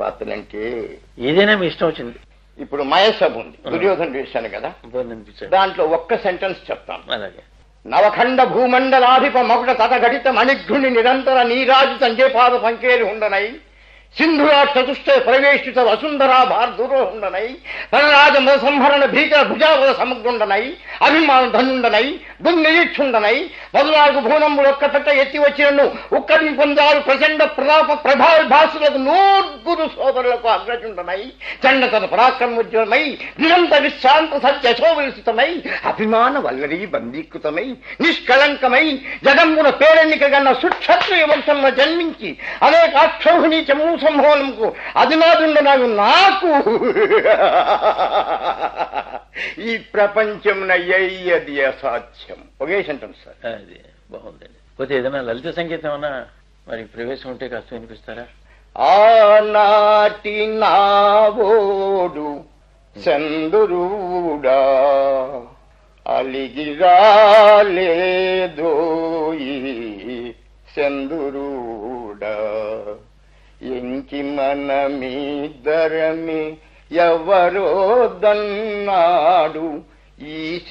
పాత్రలంటే ఏదైనా మీ ఇష్టం వచ్చింది ఇప్పుడు మయసభ ఉంది దుర్యోధన చూశాను కదా బాగుంది అనిపించాడు దాంట్లో ఒక్క సెంటెన్స్ చెప్తాను అలాగే నవఖండ భూమండలాధిప మకుట తతగడిత మణిఘ్రుని నిరంతర నీరాజు సంజయపాద పంకేరు ఉండనై సింధురా చతుష్ట ప్రవేశిత వసుంధరా భార్దురో ఉండనై పరరాజ సంహరణ భీకర భుజావల సమగ్రుండనై అభిమాన ధనుండనై దుర్నిరీక్షుండనై మొదలాగు భూనములు ఒక్క తట్ట ఎత్తి వచ్చినను ఉక్కడిని పొందారు ప్రచండ ప్రతాప ప్రభావ భాసులకు నూర్గురు సోదరులకు అగ్రజుండనై చండతన పరాక్రమోజ్వలమై నిరంత విశ్రాంత సత్య శోభితమై అభిమాన వల్లరీ బందీకృతమై నిష్కళంకమై జగంబున పేరెన్నిక గన్న సుక్షత్రియ వంశంలో జన్మించి అనేక అక్షోహిణి చమూ సంభవనంకు అధినాదుండనగు నాకు ఈ ప్రపంచమున అయ్యది అసాధ్యం ఒకే సెంటెన్స్ సార్ అది బాగుందండి పోతే ఏదైనా లలిత సంగీతం అన్నా మరి ప్రవేశం ఉంటే కాస్త వినిపిస్తారా ఆనాటి నావోడు చందురుడా అలిగిరాలేదోయి చందురుడా ఎంకి మనమిద్దరమి ఎవరో దన్నాడు ఈ